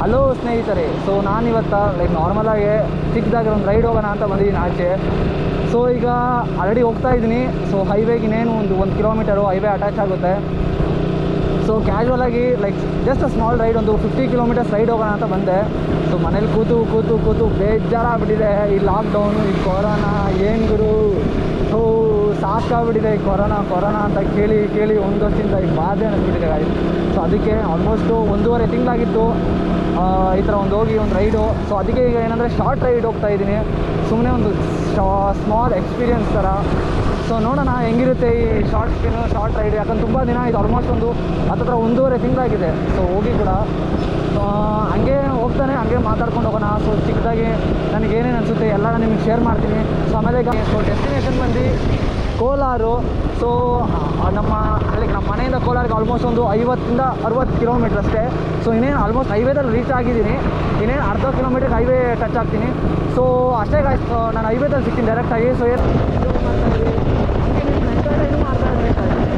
hello ಸ್ನೇಹಿತರೆ so ನಾನಿವತ್ತು like ನಾರ್ಮಲಾಗಿ ಚಿಕ್ಕದಾಗಿ ಒಂದು ರೈಡ್ ಹೋಗೋಣ ಅಂತ ಬಂದಿದ್ದೀನಿ ಆಚೆ ಸೊ ಈಗ ಆಲ್ರೆಡಿ ಹೋಗ್ತಾ ಇದ್ದೀನಿ ಸೊ ಹೈವೇಗೆ ಇನ್ನೇನು ಒಂದು ಒಂದು ಕಿಲೋಮೀಟರು ಹೈವೇ ಅಟ್ಯಾಚ್ ಆಗುತ್ತೆ ಸೊ ಕ್ಯಾಶುವಲ್ ಆಗಿ ಲೈಕ್ ಜಸ್ಟ್ ಸ್ಮಾಲ್ ರೈಡ್ ಒಂದು ಫಿಫ್ಟಿ ಕಿಲೋಮೀಟರ್ಸ್ ರೈಡ್ ಹೋಗೋಣ ಅಂತ ಬಂದೆ ಸೊ ಮನೇಲಿ ಕೂತು ಕೂತು ಕೂತು ಬೇಜಾರಾಗ್ಬಿಟ್ಟಿದೆ ಈ ಲಾಕ್ಡೌನು ಈ ಕೊರೋನಾ ಏನು ಗುರು ಸೊ ಸಾಕಾಗ್ಬಿಟ್ಟಿದೆ ಈ ಕೊರೋನಾ ಕೊರೋನಾ ಅಂತ ಕೇಳಿ ಕೇಳಿ ಒಂದು ವರ್ಷದಿಂದ ಈ ಬಾಧೆ ಅನಿಸ್ಬಿಟ್ಟಿದೆ ಗಾಡಿ ಸೊ ಅದಕ್ಕೆ ಆಲ್ಮೋಸ್ಟು ಒಂದೂವರೆ ತಿಂಗಳಾಗಿತ್ತು ಆ, ಈ ಥರ ಒಂದು ಹೋಗಿ ಒಂದು ರೈಡು ಸೊ ಅದಕ್ಕೆ ಈಗ ಏನಂದರೆ ಶಾರ್ಟ್ ರೈಡ್ ಹೋಗ್ತಾ ಇದ್ದೀನಿ ಸುಮ್ಮನೆ ಒಂದು ಸ್ಮಾಲ್ ಎಕ್ಸ್ಪೀರಿಯನ್ಸ್ ಥರ ಸೊ ನೋಡೋಣ ಹೆಂಗಿರುತ್ತೆ ಈ ಶಾರ್ಟ್ ಸ್ಪಿನ್ನು ಶಾರ್ಟ್ ರೈಡ್ ಯಾಕಂದ್ರೆ ತುಂಬ ದಿನ ಇದು ಆಲ್ಮೋಸ್ಟ್ ಒಂದು ಹತ್ತತ್ರ ಒಂದೂವರೆ ತಿಂಗಳಾಗಿದೆ ಸೊ ಹೋಗಿ ಕೂಡ ಸೊ ಹಂಗೆ ಹೋಗ್ತಾನೆ ಹಂಗೆ ಮಾತಾಡ್ಕೊಂಡು ಹೋಗೋಣ ಸೊ ಚಿಕ್ಕದಾಗಿ ನನಗೆ ಏನೇನು ಅನಿಸುತ್ತೆ ಎಲ್ಲ ನಾನು ನಿಮಗೆ ಶೇರ್ ಮಾಡ್ತೀನಿ ಸೊ ಆಮೇಲೆ ಈಗ ಸೊ ಡೆಸ್ಟಿನೇಷನ್ ಬಂದು ಕೋಲಾರು ಸೊ ನಮ್ಮ ಲೈಕ್ ನಮ್ಮ ಮನೆಯಿಂದ ಕೋಲಾರಿಗೆ ಆಲ್ಮೋಸ್ಟ್ ಒಂದು ಐವತ್ತಿಂದ ಅರವತ್ತು ಕಿಲೋಮೀಟ್ರ್ ಅಷ್ಟೇ ಸೊ ಇನ್ನೇನು ಆಲ್ಮೋಸ್ಟ್ ಹೈವೇದಲ್ಲಿ ರೀಚ್ ಆಗಿದ್ದೀನಿ ಇನ್ನೇನು ಅರ್ಧ ಕಿಲೋಮೀಟರ್ ಹೈವೇ ಟಚ್ ಆಗ್ತೀನಿ ಸೊ ಅಷ್ಟೇ ಗಾಯ್ಸ್ ನಾನು ಹೈವೇದಲ್ಲಿ ಸಿಗ್ತೀನಿ ಡೈರೆಕ್ಟಾಗಿ ಸೊ ಏನು ಮಾಡ್ತಾ ಇದ್ದೀನಿ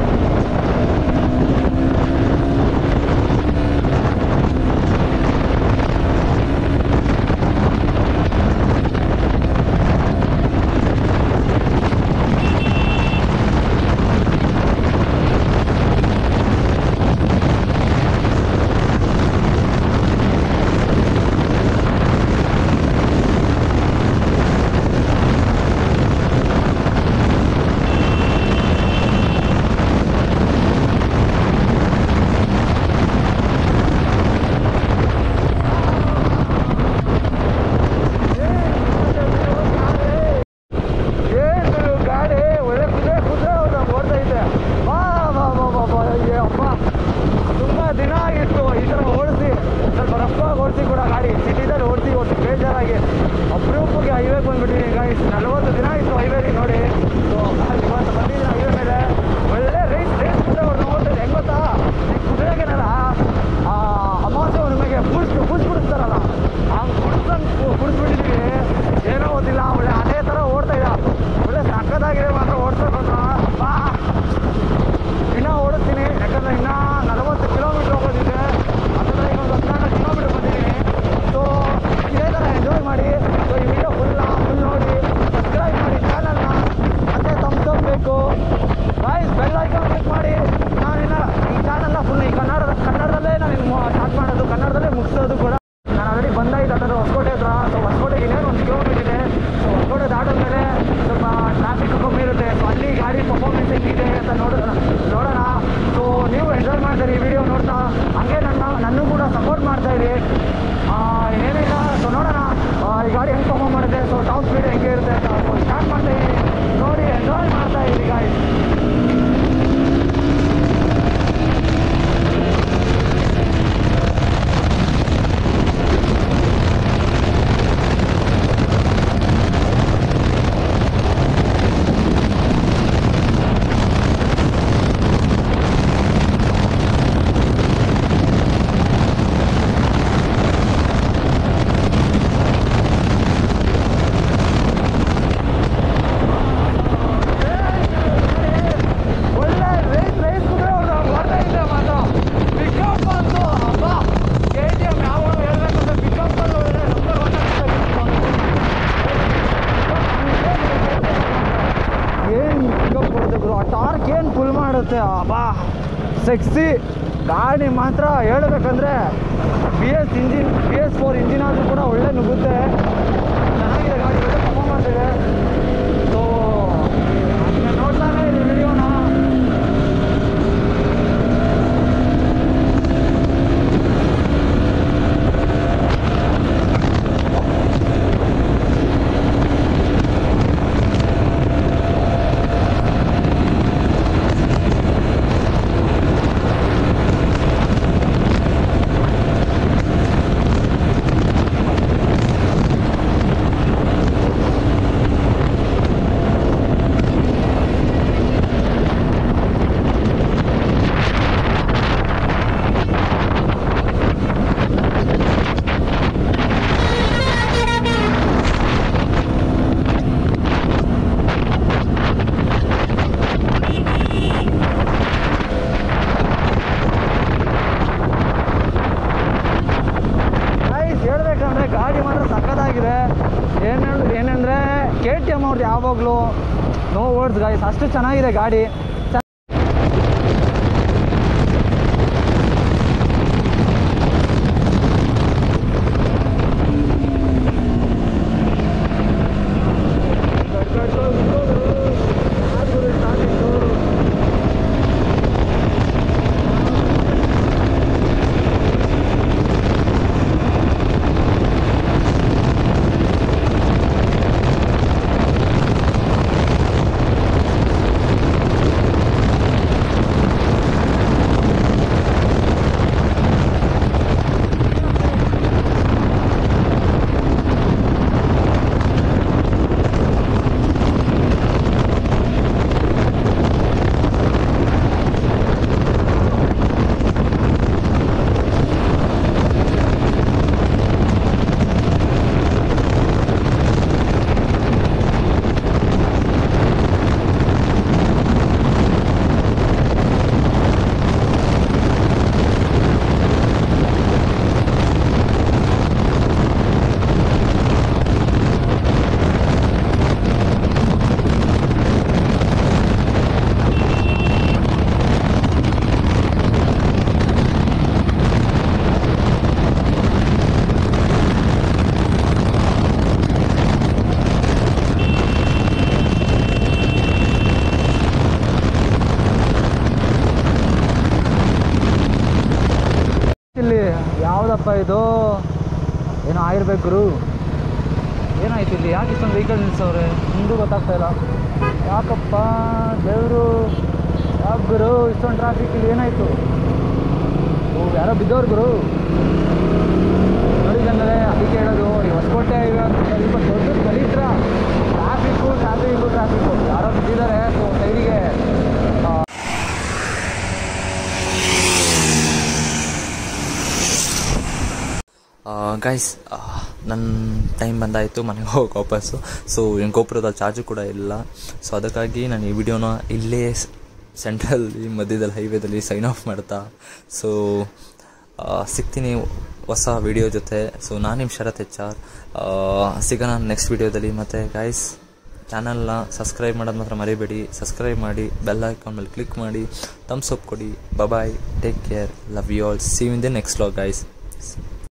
ಏನು ಗಾಡಿ ಒಳ್ಳೆ ಕುದುರೆ ಕುದುರೆ ಅವ್ರನ್ನ ಓಡ್ತಾ ಇದೆ ಬಾ ಬಾ ಬಾ ಬಾ ಬಾ ಏ ಅಪ್ಪ ತುಂಬ ದಿನ ಆಗಿತ್ತು ಈ ಥರ ಓಡಿಸಿ ಸ್ವಲ್ಪ ರಫಾಗಿ ಓಡಿಸಿ ಕೂಡ ಗಾಡಿ ಸಿಟಿದಲ್ಲಿ ಓಡಿಸಿ ಓಡಿಸಿ ಬೇಜಾರಾಗಿ ಅಪರೂಪಕ್ಕೆ ಹೈವೇಗೆ ಬಂದ್ಬಿಟ್ಟಿದ್ದೀನಿ ಗಾಡಿ ನಲ್ವತ್ತು ದಿನ ಆಯಿತು ಹೈವೇಲಿ ನೋಡಿ ಸೊ ಇವತ್ತು ಬಂದಿದ್ದೀನಿ ಹೈವೇ ಮೇಲೆ ಒಳ್ಳೆ ರೈಸ್ ರೈಸ್ ಕುದುರೆ ಅವ್ರನ್ನ ಓಡ್ತಾರೆ ಹೆಂಗೆ ಗೊತ್ತಾ ಈ ಕುದುರೆಗೆನಲ್ಲ ಆ ಅಮಾವಾಸ್ಯೆ ಹುಣ್ಣಿಮೆಗೆ ಕುಡಿಸ್ ಕುಡಿಸ್ಬಿಡಿಸ್ತಾರಲ್ಲ ಹಂಗೆ ಕುಡಿಸ್ದಂಗೆ ಕುಡಿಸ್ಬಿಟ್ಟಿದ್ದೀವಿ ಏನೋ ಗೊತ್ತಿಲ್ಲ ಒಳ್ಳೆ ಅದೇ ಥರ ಓಡ್ತಾ ಇದ್ದ ಒಳ್ಳೆ ಸಕ್ಕದಾಗಿದೆ ಮಾತ್ರ ಓಡಿಸ್ಬೇಕು ಬಾ ಇನ್ನೂ ಓಡಿಸ್ತೀನಿ ಯಾಕಂದರೆ ಇನ್ನೂ ನಲವತ್ತು ಕಿಲೋಮೀಟ್ರ್ ಹೋಗೋದಿದೆ ಅದರ ಈಗ ಒಂದು ಹದಿನಾಲ್ಕು ಕಿಲೋಮೀಟ್ರ್ ಬಂದಿದ್ದೀನಿ ಸೊ ಇದೇ ಥರ ಎಂಜಾಯ್ ಮಾಡಿ ಸೊ ಈ ವಿಡಿಯೋ ಫುಲ್ಲ ಫುಲ್ ನೋಡಿ ಸಬ್ಸ್ಕ್ರೈಬ್ ಮಾಡಿ ಚಾನಲ್ನ ಮತ್ತೆ ತಮ್ಸ್ ಅಪ್ ಬೇಕು ಬಾಯ್ಸ್ ಬೆಲ್ ಐಕಾನ್ ಕ್ಲಿಕ್ ಮಾಡಿ ನಾನಿನ್ನ ಈ ಚಾನಲ್ನ ಫುಲ್ ಈ ಕನ್ನಡ ಕನ್ನಡದಲ್ಲೇ ನಾನು ಸ್ಟಾರ್ಟ್ ಮಾಡೋದು ಕನ್ನಡದಲ್ಲೇ ಮುಗಿಸೋದು ಕೂಡ ನಾನು ಆಲ್ರೆಡಿ ಬಂದಾಯ್ತು ಅದರ ಹೊಸಕೋಟೆ ಹತ್ರ ಸೊ ಹೊಸಕೋಟೆಗೆ ಇನ್ನೇನು ಒಂದು ಕಿಲೋಮೀಟರ್ ಇದೆ ಸೊ ಹೊಸಕೋಟೆ ದಾಟಿದ್ಮೇಲೆ ಸ್ವಲ್ಪ ಟ್ರಾಫಿಕ್ ಕಮ್ಮಿ ಇರುತ್ತೆ ಸೊ ಅಲ್ಲಿ ಗಾಡಿ ಪರ್ಫಾರ್ಮೆನ್ಸ್ ಹೆಂಗಿದೆ ಅಂತ ನೋಡೋಣ ನೋಡೋಣ ಸೊ ನೀವು ಎಂಜಾಯ್ ಮಾಡ್ತೀರಿ ಈ ವಿಡಿಯೋ ನೋಡ್ತಾ ಹಂಗೆ ನನ್ನ ನನ್ನೂ ಕೂಡ ಸಪೋರ್ಟ್ ಮಾಡ್ತಾ ಇರಿ ಆ, ಏನಿಲ್ಲ ಸೊ ನೋಡೋಣ ಆ, ಈ ಗಾಡಿ ಹೆಂಗೆ ಪರ್ಫಾರ್ಮ್ ಮಾಡುತ್ತೆ ಸೊ ಟಾಪ್ ಸ್ಪೀಡ್ ಹೆಂಗೆ ಇರುತ್ತೆ ಅಂತ ಸೊ ಸ್ಟಾರ್ಟ್ ಮಾಡ್ತಾ ಇದ್ದೀನಿ ನೋಡಿ ಎಂಜಾಯ್ ಮಾಡ್ತಾ ಇರಿ ಗಾಡಿ ಒಳ್ಳೆ ರೇಸ್ ರೇಸ್ ಕುದುರೆ ಅವ್ರನ್ನ ಬರ್ತಾ ಇದ್ದೆ ಮಾತ್ರ ಪಿಕಪ್ ಅಂತೂ ಅಬ್ಬಾ ಕೆ ಟಿ ಎಮ್ ಯಾವ ಹೇಳ್ಬೇಕಂದ್ರೆ ಪಿಕಪ್ ಅಲ್ಲಿ ಒಳ್ಳೆ ನಂಬರ್ ಒನ್ ಏನು ಪಿಕಪ್ ಕೊಡುತ್ತೆ ಗುರು ಆ ಟಾರ್ಕ್ ಏನು ಫುಲ್ ಮಾಡುತ್ತೆ ಅಬ್ಬಾ ಸೆಕ್ಸಿ ಗಾಡಿ ಮಾತ್ರ ಹೇಳ್ಬೇಕಂದ್ರೆ B S engine B S four engine ಆದರೂ ಕೂಡ ಒಳ್ಳೆ ನುಗ್ಗುತ್ತೆ ಚೆನ್ನಾಗಿದೆ ಗಾಡಿ ಒಳ್ಳೆ ಪರ್ಫಾರ್ಮೆನ್ಸ್ ಇದೆ ಸೊ ನೋಡ್ತಾನೆ ಇದೆ ವಿಡಿಯೋನ ನೋಡಿದೆ ಯಾವಾಗಲೂ ನೋ ವರ್ಡ್ಸ್ ಗಾಯ್ಸ್ ಅಷ್ಟು ಚೆನ್ನಾಗಿದೆ ಗಾಡಿ ಇಲ್ಲಿ ಯಾವುದಪ್ಪ ಇದು ಏನೋ ಆಗಿರ್ಬೇಕು ಗುರು ಏನಾಯ್ತು ಇಲ್ಲಿ ಯಾಕೆ ಇಷ್ಟೊಂದು ವೆಹಿಕಲ್ ನಿಲ್ಸವ್ರೆ ಮುಂದೂ ಗೊತ್ತಾಗ್ತಾ ಇಲ್ಲ ಯಾಕಪ್ಪ ದೇವರು ಯಾಕೆ ಗುರು ಇಷ್ಟೊಂದು ಟ್ರಾಫಿಕ್ ಇಲ್ಲಿ ಏನಾಯ್ತು ಓ ಯಾರೋ ಬಿದ್ದವ್ರು ಗುರು ನೋಡಿದಂದರೆ ಅದಕ್ಕೆ ಹೇಳೋದು ಈ ಹೊಸಕೋಟೆ ಈಗ ಸ್ವಲ್ಪ ದೊಡ್ಡ ಕಲಿತ್ರ ಟ್ರಾಫಿಕ್ಕು ಟ್ರಾಫಿಕ್ಕು ಟ್ರಾಫಿಕ್ಕು ಯಾರೋ ಬಿದ್ದಿದ್ದಾರೆ ಸೊ ಸೈಡಿಗೆ ಗೈಸ್ ನನ್ನ ಟೈಮ್ ಬಂದಾಯಿತು ಮನೆಗೆ ಹೋಗಿ ವಾಪಸ್ಸು ಸೊ ಏನು ಗೋಪುರದ ಚಾರ್ಜು ಕೂಡ ಇಲ್ಲ ಸೊ ಅದಕ್ಕಾಗಿ ನಾನು ಈ ವಿಡಿಯೋನ ಇಲ್ಲೇ ಸೆಂಟ್ರಲ್ಲಿ ಮಧ್ಯದಲ್ಲಿ ಹೈವೇದಲ್ಲಿ ಸೈನ್ ಆಫ್ ಮಾಡ್ತಾ ಸೊ ಸಿಗ್ತೀನಿ ಹೊಸ ವಿಡಿಯೋ ಜೊತೆ ಸೊ ನಾನು ನಿಮ್ಮ ಶರತ್ ಎಚ್ ಆರ್ ಸಿಗೋಣ ನೆಕ್ಸ್ಟ್ ವಿಡಿಯೋದಲ್ಲಿ ಮತ್ತು ಗೈಸ್ ಚಾನಲ್ನ ಸಬ್ಸ್ಕ್ರೈಬ್ ಮಾಡೋದು ಮಾತ್ರ ಮರಿಬೇಡಿ ಸಬ್ಸ್ಕ್ರೈಬ್ ಮಾಡಿ ಬೆಲ್ ಐಕಾನ್ ಮೇಲೆ ಕ್ಲಿಕ್ ಮಾಡಿ ಥಮ್ಸ್ ಅಪ್ ಕೊಡಿ bye take care love you all see in the next log guys